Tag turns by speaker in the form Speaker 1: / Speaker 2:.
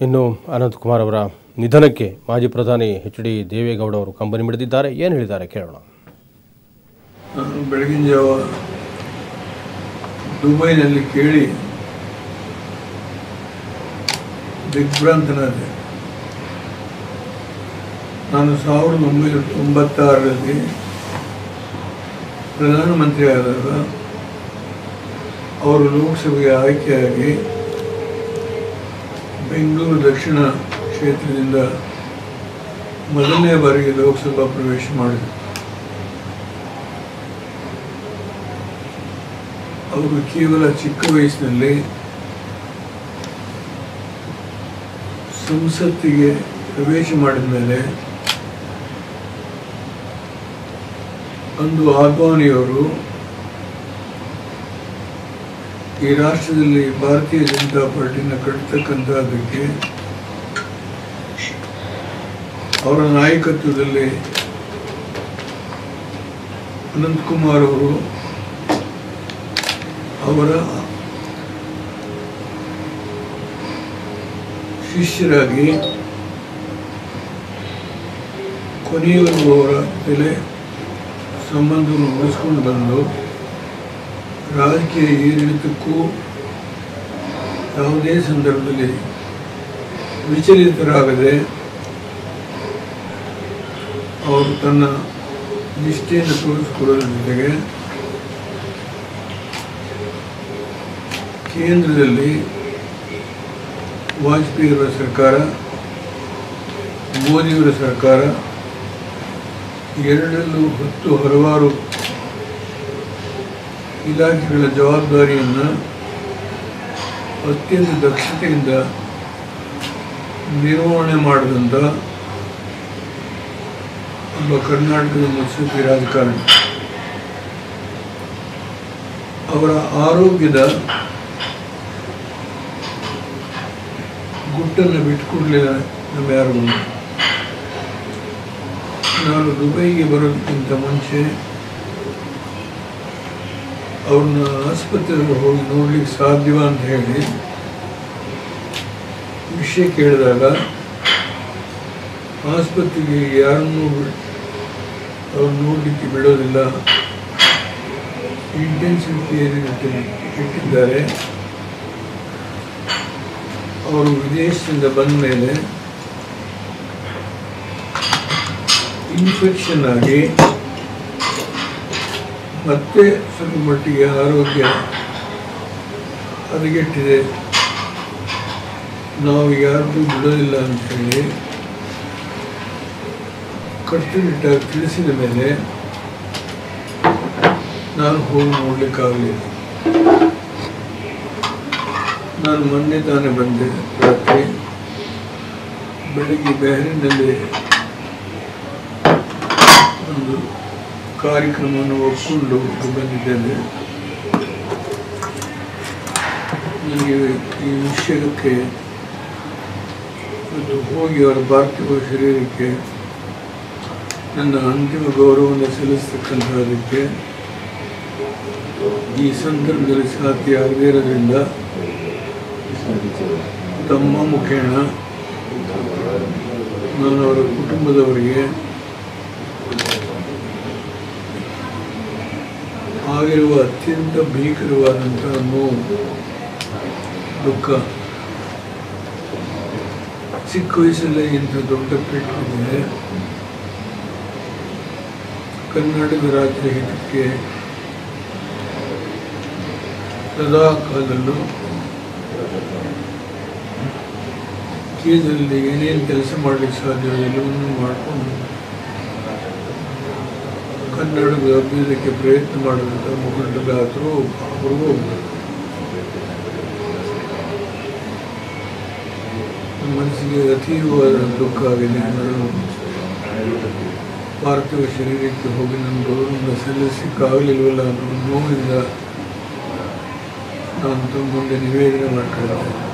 Speaker 1: ಇನ್ನು ಅನಂತಕುಮಾರ್ ಅವರ ನಿಧನಕ್ಕೆ ಮಾಜಿ ಪ್ರಧಾನಿ ಎಚ್ ಡಿ ದೇವೇಗೌಡ ಅವರು ಕಂಬನಿ ಮಿಡಿದಿದ್ದಾರೆ ಏನು ಹೇಳಿದ್ದಾರೆ ಕೇಳೋಣ
Speaker 2: ನಾನು ಬೆಳಗಿನ ಜಾವ ದುಬೈನಲ್ಲಿ ಕೇಳಿ ದಿಗ್ಭ್ರಾಂತನಾದೆ ನಾನು ಸಾವಿರದ ಒಂಬೈನೂರ ತೊಂಬತ್ತಾರರಲ್ಲಿ ಪ್ರಧಾನಮಂತ್ರಿ ಆದಾಗ ಅವರು ಲೋಕಸಭೆಗೆ ಆಯ್ಕೆಯಾಗಿ ಬೆಂಗಳೂರು ದಕ್ಷಿಣ ಕ್ಷೇತ್ರದಿಂದ ಮೊದಲನೇ ಬಾರಿಗೆ ಲೋಕಸಭಾ ಪ್ರವೇಶ ಮಾಡಿದರು ಅವರು ಕೇವಲ ಚಿಕ್ಕ ವಯಸ್ಸಿನಲ್ಲಿ ಸಂಸತ್ತಿಗೆ ಪ್ರವೇಶ ಮಾಡಿದ ಮೇಲೆ ಅಂದು ಆದ್ವಾನಿಯವರು ಈ ರಾಷ್ಟ್ರದಲ್ಲಿ ಭಾರತೀಯ ಜನತಾ ಪಾರ್ಟಿನ ಕಟ್ಟತಕ್ಕಂಥದ್ದಕ್ಕೆ ಅವರ ನಾಯಕತ್ವದಲ್ಲಿ ಅನಂತಕುಮಾರ್ ಅವರು ಅವರ ಶಿಷ್ಯರಾಗಿ ಕೊನೆಯವರೆಗೂ ಅವರ ಬೆಲೆ ಸಂಬಂಧವನ್ನು ಉಳಿಸ್ಕೊಂಡು ಬಂದು ರಾಜಕೀಯ ಏರಿಳಿತಕ್ಕೂ ಯಾವುದೇ ಸಂದರ್ಭದಲ್ಲಿ ವಿಚಲಿತರಾಗದೆ ಅವರು ತನ್ನ ನಿಷ್ಠೆಯನ್ನು ತೋರಿಸಿಕೊಳ್ಳೋದ್ರ ಜೊತೆಗೆ ಕೇಂದ್ರದಲ್ಲಿ ವಾಜಪೇಯಿಯವರ ಸರ್ಕಾರ ಮೋದಿಯವರ ಸರ್ಕಾರ ಎರಡರಲ್ಲೂ ಹೊತ್ತು ಹಲವಾರು ಇಲಾಖೆಗಳ ಜವಾಬ್ದಾರಿಯನ್ನು ಅತ್ಯಂತ ದಕ್ಷತೆಯಿಂದ ನಿರ್ವಹಣೆ ಮಾಡಿದಂಥ ಒಬ್ಬ ಕರ್ನಾಟಕದ ಮುತ್ಸದ್ದಿ ರಾಜಕಾರಣಿ ಅವರ ಆರೋಗ್ಯದ ಗುಟ್ಟನ್ನು ಬಿಟ್ಟುಕೊಡ್ಲಿಲ್ಲ ನಮ್ಮ ಯಾರಿಗೂ ನಾನು ದುಬೈಗೆ ಬರೋದಕ್ಕಿಂತ ಮುಂಚೆ ಅವ್ರನ್ನ ಆಸ್ಪತ್ರೆಗೆ ಹೋಗಿ ನೋಡ್ಲಿಕ್ಕೆ ಸಾಧ್ಯವ ಅಂತ ಹೇಳಿ ವಿಷಯ ಕೇಳಿದಾಗ ಆಸ್ಪತ್ರೆಗೆ ಯಾರನ್ನೂ ಅವ್ರು ನೋಡಲಿಕ್ಕೆ ಬಿಡೋದಿಲ್ಲ ಇಂಟೆನ್ಸಿವ್ ಕೇರ್ ಇಟ್ಟಿದ್ದಾರೆ ಅವರು ವಿದೇಶದಿಂದ ಬಂದ ಮೇಲೆ ಇನ್ಫೆಕ್ಷನ್ ಆಗಿ ಮತ್ತೆ ಸ್ವಲ್ಪ ಮಟ್ಟಿಗೆ ಆರೋಗ್ಯ ಹದಗೆಟ್ಟಿದೆ ನಾವು ಯಾರಿಗೂ ಬಿಡೋದಿಲ್ಲ ಅಂತೇಳಿ ಕಟ್ಟುನಿಟ್ಟಾಗಿ ತಿಳಿಸಿದ ಮೇಲೆ ನಾನು ಹೋಗಿ ನೋಡ್ಲಿಕ್ಕಾಗಲಿಲ್ಲ ನಾನು ಮೊನ್ನೆ ತಾನೇ ಬಂದೆ ರಾತ್ರಿ ಬೆಳಗ್ಗೆ ಬೆಹರಿನಲ್ಲಿ ಒಂದು ಕಾರ್ಯಕ್ರಮವನ್ನು ಒಪ್ಪಿಕೊಂಡು ಬಂದಿದ್ದೇನೆ ನನಗೆ ಈ ವಿಷಯಕ್ಕೆ ಮತ್ತು ಹೋಗಿ ಅವರ ಪಾರ್ಥಿವ ಶರೀರಕ್ಕೆ ನನ್ನ ಅಂತಿಮ ಗೌರವವನ್ನು ಸಲ್ಲಿಸ್ತಕ್ಕಂಥದ್ದಕ್ಕೆ ಈ ಸಂದರ್ಭದಲ್ಲಿ ಸಾಧ್ಯ ಆಗದೇ ಇರೋದ್ರಿಂದ ತಮ್ಮ ಮುಖೇಣ ನಾನು ಅವರ ಕುಟುಂಬದವರಿಗೆ ಆಗಿರುವ ಅತ್ಯಂತ ಭೀಕರವಾದಂಥ ನೋವು ದುಃಖ ಚಿಕ್ಕ ವಯಸ್ಸಲ್ಲೇ ಇಂಥ ದೊಡ್ಡ ಪೇಟಿದೆ ಕರ್ನಾಟಕ ರಾಜ್ಯ ಹಿತಕ್ಕೆ ಸದಾ ಕಾಲದಲ್ಲೂ ಕೇಂದ್ರದಲ್ಲಿ ಏನೇನು ಕೆಲಸ ಮಾಡಲಿಕ್ಕೆ ಸಾಧ್ಯ ಎಲ್ಲವನ್ನೂ ಮಾಡಿಕೊಂಡು ಕನ್ನಡದ ಅಭ್ಯುದಯಕ್ಕೆ ಪ್ರಯತ್ನ ಮಾಡಿದಂಥ ಮುಖಂಡರಾದರೂ ಅವ್ರಿಗೂ ನಮ್ಮ ಮನಸ್ಸಿಗೆ ಅತೀವವಾದ ದುಃಖ ಆಗಿದೆ ನಾನು ಪಾರ್ಥಿವ ಶರೀರಕ್ಕೆ ಹೋಗಿ ನನ್ನ ಗೌರವವನ್ನು ಸಲ್ಲಿಸಲಿಕ್ಕಾಗಲಿಲ್ವಲ್ಲ ಅನ್ನೋ ನೋವಿಂದ ನಾನು ತಮ್ಮ ಮುಂದೆ ನಿವೇದನೆ ಮಾಡ್ಕೊಂಡಿದ್ದೆ